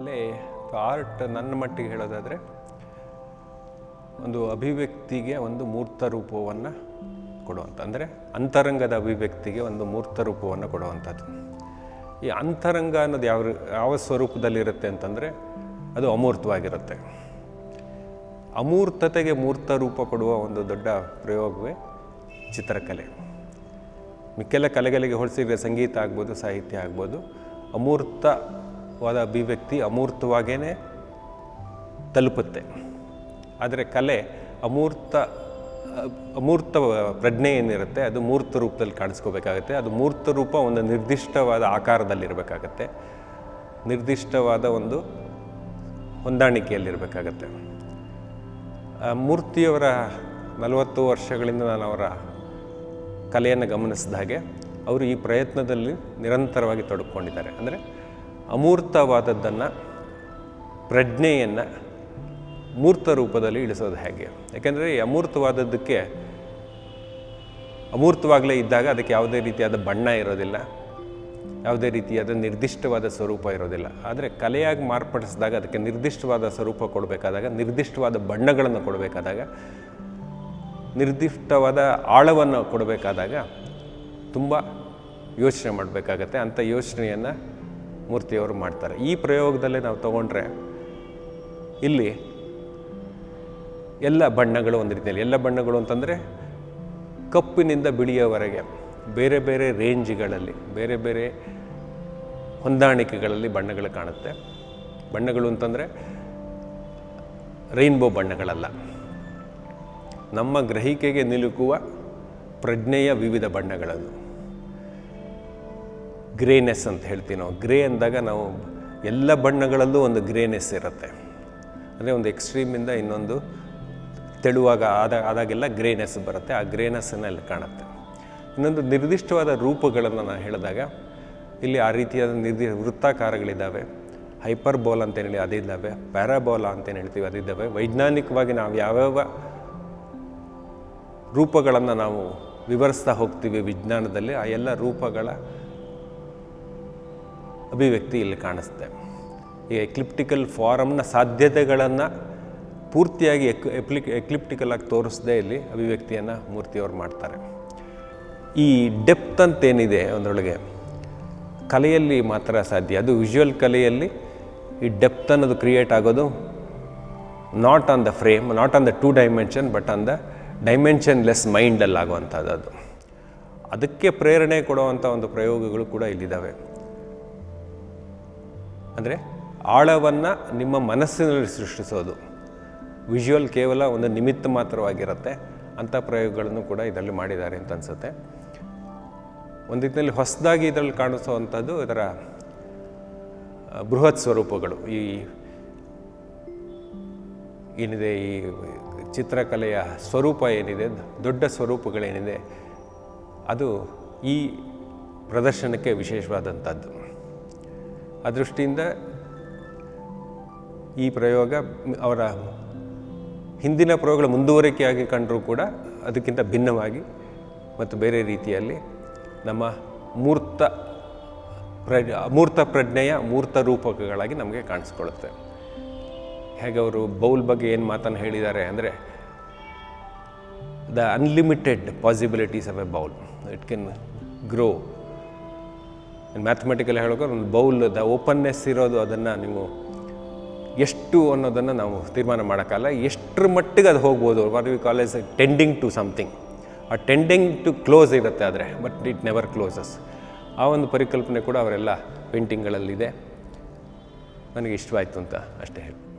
ಕಲೆ ಆರ್ಟ್ ನನ್ನ ಮಟ್ಟಿಗೆ ಹೇಳೋದಾದರೆ ಒಂದು ಅಭಿವ್ಯಕ್ತಿಗೆ ಒಂದು ಮೂರ್ತ ರೂಪವನ್ನು ಕೊಡುವಂಥ ಅಂದರೆ ಅಂತರಂಗದ ಅಭಿವ್ಯಕ್ತಿಗೆ ಒಂದು ಮೂರ್ತ ರೂಪವನ್ನು ಕೊಡುವಂಥದ್ದು ಈ ಅಂತರಂಗ ಅನ್ನೋದು ಯಾವ ಯಾವ ಸ್ವರೂಪದಲ್ಲಿರುತ್ತೆ ಅಂತಂದರೆ ಅದು ಅಮೂರ್ತವಾಗಿರುತ್ತೆ ಅಮೂರ್ತತೆಗೆ ಮೂರ್ತ ರೂಪ ಕೊಡುವ ಒಂದು ದೊಡ್ಡ ಪ್ರಯೋಗವೇ ಚಿತ್ರಕಲೆ ಮಿಕ್ಕೆಲ್ಲ ಕಲೆಗಳಿಗೆ ಹೋಲಿಸಿದ್ರೆ ಸಂಗೀತ ಆಗ್ಬೋದು ಸಾಹಿತ್ಯ ಆಗ್ಬೋದು ಅಮೂರ್ತವಾದ ಅಭಿವ್ಯಕ್ತಿ ಅಮೂರ್ತವಾಗೇ ತಲುಪುತ್ತೆ ಆದರೆ ಕಲೆ ಅಮೂರ್ತ ಅಮೂರ್ತ ಪ್ರಜ್ಞೆ ಏನಿರುತ್ತೆ ಅದು ಮೂರ್ತ ರೂಪದಲ್ಲಿ ಕಾಣಿಸ್ಕೋಬೇಕಾಗತ್ತೆ ಅದು ಮೂರ್ತ ರೂಪ ಒಂದು ನಿರ್ದಿಷ್ಟವಾದ ಆಕಾರದಲ್ಲಿರಬೇಕಾಗತ್ತೆ ನಿರ್ದಿಷ್ಟವಾದ ಒಂದು ಹೊಂದಾಣಿಕೆಯಲ್ಲಿರಬೇಕಾಗತ್ತೆ ಆ ಮೂರ್ತಿಯವರ ನಲವತ್ತು ವರ್ಷಗಳಿಂದ ನಾನು ಅವರ ಕಲೆಯನ್ನು ಗಮನಿಸಿದ ಹಾಗೆ ಅವರು ಈ ಪ್ರಯತ್ನದಲ್ಲಿ ನಿರಂತರವಾಗಿ ತೊಡಗಿಕೊಂಡಿದ್ದಾರೆ ಅಂದರೆ ಅಮೂರ್ತವಾದದ್ದನ್ನು ಪ್ರಜ್ಞೆಯನ್ನು ಮೂರ್ತ ರೂಪದಲ್ಲಿ ಇಳಿಸೋದು ಹೇಗೆ ಯಾಕೆಂದರೆ ಈ ಅಮೂರ್ತವಾದದ್ದಕ್ಕೆ ಅಮೂರ್ತವಾಗಲೇ ಇದ್ದಾಗ ಅದಕ್ಕೆ ಯಾವುದೇ ರೀತಿಯಾದ ಬಣ್ಣ ಇರೋದಿಲ್ಲ ಯಾವುದೇ ರೀತಿಯಾದ ನಿರ್ದಿಷ್ಟವಾದ ಸ್ವರೂಪ ಇರೋದಿಲ್ಲ ಆದರೆ ಕಲೆಯಾಗಿ ಮಾರ್ಪಡಿಸಿದಾಗ ಅದಕ್ಕೆ ನಿರ್ದಿಷ್ಟವಾದ ಸ್ವರೂಪ ಕೊಡಬೇಕಾದಾಗ ನಿರ್ದಿಷ್ಟವಾದ ಬಣ್ಣಗಳನ್ನು ಕೊಡಬೇಕಾದಾಗ ನಿರ್ದಿಷ್ಟವಾದ ಆಳವನ್ನು ಕೊಡಬೇಕಾದಾಗ ತುಂಬ ಯೋಚನೆ ಮಾಡಬೇಕಾಗತ್ತೆ ಅಂಥ ಯೋಚನೆಯನ್ನು ಮೂರ್ತಿಯವರು ಮಾಡ್ತಾರೆ ಈ ಪ್ರಯೋಗದಲ್ಲೇ ನಾವು ತಗೊಂಡ್ರೆ ಇಲ್ಲಿ ಎಲ್ಲ ಬಣ್ಣಗಳು ಒಂದು ರೀತಿಯಲ್ಲಿ ಎಲ್ಲ ಬಣ್ಣಗಳು ಅಂತಂದರೆ ಕಪ್ಪಿನಿಂದ ಬಿಳಿಯವರೆಗೆ ಬೇರೆ ಬೇರೆ ರೇಂಜ್ಗಳಲ್ಲಿ ಬೇರೆ ಬೇರೆ ಹೊಂದಾಣಿಕೆಗಳಲ್ಲಿ ಬಣ್ಣಗಳು ಕಾಣುತ್ತೆ ಬಣ್ಣಗಳು ಅಂತಂದರೆ ರೈನ್ಬೋ ಬಣ್ಣಗಳಲ್ಲ ನಮ್ಮ ಗ್ರಹಿಕೆಗೆ ನಿಲುಕುವ ಪ್ರಜ್ಞೆಯ ವಿವಿಧ ಬಣ್ಣಗಳನ್ನು ಗ್ರೇನೆಸ್ ಅಂತ ಹೇಳ್ತೀವಿ ನಾವು ಗ್ರೇ ಅಂದಾಗ ನಾವು ಎಲ್ಲ ಬಣ್ಣಗಳಲ್ಲೂ ಒಂದು ಗ್ರೇನೆಸ್ ಇರುತ್ತೆ ಅಂದರೆ ಒಂದು ಎಕ್ಸ್ಟ್ರೀಮಿಂದ ಇನ್ನೊಂದು ತೆಳುವಾಗ ಆದ ಆದಾಗೆಲ್ಲ ಗ್ರೇನೆಸ್ ಬರುತ್ತೆ ಆ ಗ್ರೇನೆಸ್ಸನ್ನು ಇಲ್ಲಿ ಕಾಣುತ್ತೆ ಇನ್ನೊಂದು ನಿರ್ದಿಷ್ಟವಾದ ರೂಪಗಳನ್ನು ನಾನು ಹೇಳಿದಾಗ ಇಲ್ಲಿ ಆ ರೀತಿಯಾದ ನಿರ್ದಿ ವೃತ್ತಾಕಾರಗಳಿದ್ದಾವೆ ಹೈಪರ್ ಬೋಲ್ ಅಂತೇಳಿ ಅದಿದ್ದಾವೆ ಪ್ಯಾರಾಬೋಲಾ ಅಂತೇನು ಹೇಳ್ತೀವಿ ಅದಿದ್ದಾವೆ ವೈಜ್ಞಾನಿಕವಾಗಿ ನಾವು ಯಾವ್ಯಾವ ರೂಪಗಳನ್ನು ನಾವು ವಿವರಿಸ್ತಾ ಹೋಗ್ತೀವಿ ವಿಜ್ಞಾನದಲ್ಲಿ ಆ ಎಲ್ಲ ರೂಪಗಳ ಅಭಿವ್ಯಕ್ತಿ ಇಲ್ಲಿ ಕಾಣಿಸುತ್ತೆ ಈ ಎಕ್ಲಿಪ್ಟಿಕಲ್ ಫಾರಮ್ನ ಸಾಧ್ಯತೆಗಳನ್ನು ಪೂರ್ತಿಯಾಗಿ ಎಕ್ ಎಪ್ಲಿಕ್ ಎಕ್ಲಿಪ್ಟಿಕಲ್ ಆಗಿ ತೋರಿಸದೇ ಇಲ್ಲಿ ಅಭಿವ್ಯಕ್ತಿಯನ್ನು ಮೂರ್ತಿಯವರು ಮಾಡ್ತಾರೆ ಈ ಡೆಪ್ತ್ ಅಂತೇನಿದೆ ಅದರೊಳಗೆ ಕಲೆಯಲ್ಲಿ ಮಾತ್ರ ಸಾಧ್ಯ ಅದು ವಿಜುವಲ್ ಕಲೆಯಲ್ಲಿ ಈ ಡೆಪ್ತ್ ಅನ್ನೋದು ಕ್ರಿಯೇಟ್ ಆಗೋದು not on the frame not on the two dimension but on the dimension less ಮೈಂಡಲ್ಲಿ ಆಗುವಂಥದ್ದು ಅದು ಅದಕ್ಕೆ ಪ್ರೇರಣೆ ಕೊಡುವಂಥ ಒಂದು ಪ್ರಯೋಗಗಳು ಕೂಡ ಇಲ್ಲಿದ್ದಾವೆ ಅಂದರೆ ಆಳವನ್ನು ನಿಮ್ಮ ಮನಸ್ಸಿನಲ್ಲಿ ಸೃಷ್ಟಿಸೋದು ವಿಜುವಲ್ ಕೇವಲ ಒಂದು ನಿಮಿತ್ತ ಮಾತ್ರವಾಗಿರುತ್ತೆ ಅಂಥ ಪ್ರಯೋಗಗಳನ್ನು ಕೂಡ ಇದರಲ್ಲಿ ಮಾಡಿದ್ದಾರೆ ಅಂತ ಅನಿಸುತ್ತೆ ಒಂದು ರೀತಿಯಲ್ಲಿ ಹೊಸದಾಗಿ ಇದರಲ್ಲಿ ಕಾಣಿಸುವಂಥದ್ದು ಇದರ ಆ, ಬೃಹತ್ ಸ್ವರೂಪಗಳು ಈ ಏನಿದೆ ಈ ಚಿತ್ರಕಲೆಯ ಸ್ವರೂಪ ಏನಿದೆ ದೊಡ್ಡ ಸ್ವರೂಪಗಳೇನಿದೆ ಅದು ಈ ಪ್ರದರ್ಶನಕ್ಕೆ ವಿಶೇಷವಾದಂಥದ್ದು ಆ ದೃಷ್ಟಿಯಿಂದ ಈ ಪ್ರಯೋಗ ಮ್- ಅವರ ಹಿಂದಿನ ಪ್ರಯೋಗಗಳ ಮುಂದುವರಿಕೆಯಾಗಿ ಕಂಡರೂ ಕೂಡ ಅದಕ್ಕಿಂತ ಭಿನ್ನವಾಗಿ ಮತ್ತು ಬೇರೆ ರೀತಿಯಲ್ಲಿ ನಮ್ಮ ಮೂರ್ತ ಪ್ರ ಅಮೂರ್ತ ಪ್ರಜ್ಞೆಯ ಮೂರ್ತ ರೂಪಕಗಳಾಗಿ ನಮಗೆ ಕಾಣಿಸ್ಕೊಳ್ಳುತ್ತೆ ಹೇಗೆ ಅವರು ಬೌಲ್ ಬಗ್ಗೆ ಏನು ಮಾತನ್ನು ಹೇಳಿದ್ದಾರೆ ಅಂದರೆ the unlimited possibilities of a bowl it can grow mathematical ಹೇಳೋಕೆ ಒಂದು ಬೌಲ್ ದ ಓಪನ್ನೆಸ್ ಇರೋದು ಅದನ್ನು ನೀವು ಎಷ್ಟು ಅನ್ನೋದನ್ನು ನಾವು ತೀರ್ಮಾನ ಮಾಡೋಕ್ಕಲ್ಲ ಎಷ್ಟರ ಮಟ್ಟಿಗೆ ಅದು ಹೋಗ್ಬೋದು what we college tending to something ಆ ಟೆಂಡಿಂಗ್ ಟು ಕ್ಲೋಸ್ ಇರುತ್ತೆ ಆದರೆ ಬಟ್ ಇಟ್ ನೆವರ್ ಕ್ಲೋಸಸ್ ಆ ಒಂದು ಪರಿಕಲ್ಪನೆ ಕೂಡ ಅವರೆಲ್ಲ ಪೇಂಟಿಂಗ್ಗಳಲ್ಲಿದೆ ನನಗೆ ಇಷ್ಟವಾಯಿತು ಅಂತ ಅಷ್ಟೇ ಹೇಳಿ